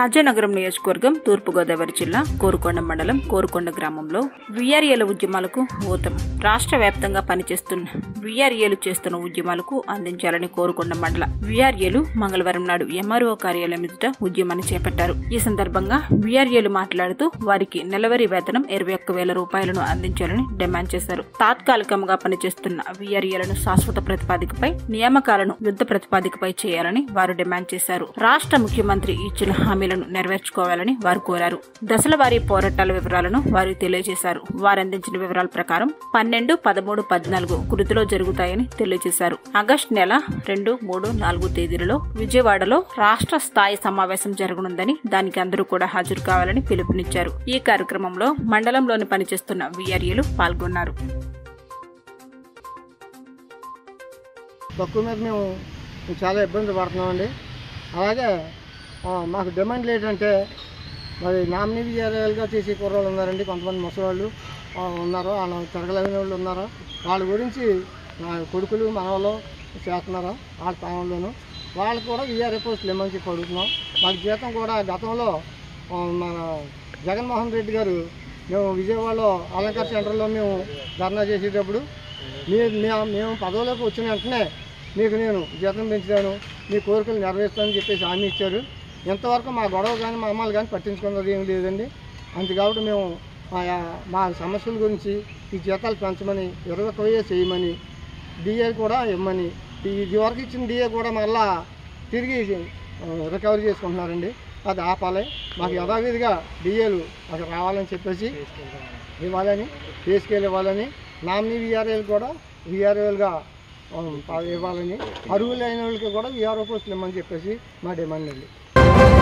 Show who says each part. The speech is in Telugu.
Speaker 1: రాజానగరం నియోజకవర్గం తూర్పుగోదావరి జిల్లా కోరుకొండ మండలం కోరుకొండ గ్రామంలో విఆర్ఏల ఉద్యమాలకు ఊతం రాష్ట్ర వ్యాప్తంగా పనిచేస్తున్న విఆర్ఏలు చేస్తున్న ఉద్యమాలకు అందించాలని కోరుకొండ మండల విఆర్ఏలు మంగళవారం నాడు ఎంఆర్ఓ కార్యాలయం ఎదుట ఉద్యమాన్ని చేపట్టారు ఈ సందర్భంగా విఆర్ఏలు మాట్లాడుతూ వారికి నెలవారీ వేతనం ఇరవై ఒక్క వేల రూపాయలను అందించాలని డిమాండ్ చేశారు తాత్కాలికంగా పనిచేస్తున్న విఆర్ఏలను శాశ్వత ప్రతిపాదికపై నియామకాలను యుద్ధ ప్రతిపాదికపై చేయాలని వారు డిమాండ్ చేశారు రాష్ట్ర ముఖ్యమంత్రి ఇచ్చిన హామీలను నెరవేర్చుకోవాలని వారు కోరారు దశల వారీ పోరాటాల వివరాలను వారు తెలియజేశారు వారు అందించిన వివరాల ప్రకారం పన్నెండు పదమూడు పద్నాలుగు కృతిలో జరుగుతాయని తెలియజేశారు ఆగస్టు నెల రెండు మూడు నాలుగు తేదీలలో విజయవాడలో రాష్ట్ర స్థాయి సమావేశం జరగనుందని దానికి అందరూ కూడా హాజరు కావాలని పిలుపునిచ్చారు ఈ కార్యక్రమంలో మండలంలోని పనిచేస్తున్న విఆర్ఏలు పాల్గొన్నారు
Speaker 2: తక్కువ మీద మేము చాలా ఇబ్బంది పడుతున్నామండి అలాగే ఆ, మాకు డిమాండ్లు ఏంటంటే మరి నామినీ విఆర్ఏలుగా చేసే కుర్రోళ్ళు ఉన్నారండి కొంతమంది ముసలివాళ్ళు ఆ, ఉన్నారు వాళ్ళ తిరగలేని వాళ్ళు ఉన్నారు వాళ్ళ గురించి నా కొడుకులు మనవలు చేస్తున్నారు వాళ్ళ స్థానంలోను వాళ్ళకు కూడా విఆర్ఏ పోస్టులు ఇమ్మని చెప్పి అడుగుతున్నాం మాకు జీతం కూడా గతంలో ఆ, మన జగన్మోహన్ రెడ్డి గారు మేము విజయవాడలో అలంకార సెంటర్లో మేము ధర్నా చేసేటప్పుడు మీ మేము మేము పదవిలోకి వచ్చిన వెంటనే మీకు నేను జీతం పెంచుతాను మీ కోరికలు నెరవేరుస్తానని చెప్పేసి హామీ ఇచ్చారు ఇంతవరకు మా గొడవ కానీ మా అమ్మాయిలు కానీ పట్టించుకున్నది ఏం లేదండి అంతే కాబట్టి మేము మా మా సమస్యల గురించి ఈ జీతాలు పెంచమని ఇరవై ఒక్క వెయ్యి చేయమని డిఏ కూడా ఇవ్వమని ఈ ఇది వరకు ఇచ్చిన డిఏ కూడా మళ్ళా తిరిగి ఆ, రికవరీ చేసుకుంటున్నారండి అది ఆపాలి మాకు యథావిధిగా డిఏలు అక్కడ రావాలని చెప్పేసి ఇవ్వాలని తీసుకెళ్ళి ఇవ్వాలని నామినీ విఆర్ఏలు కూడా విఆర్ఏలుగా ఇవ్వాలని అర్హులైన వాళ్ళకి కూడా విఆర్ఓ పోస్టులు ఇవ్వమని చెప్పేసి మా డిమాండ్ అండి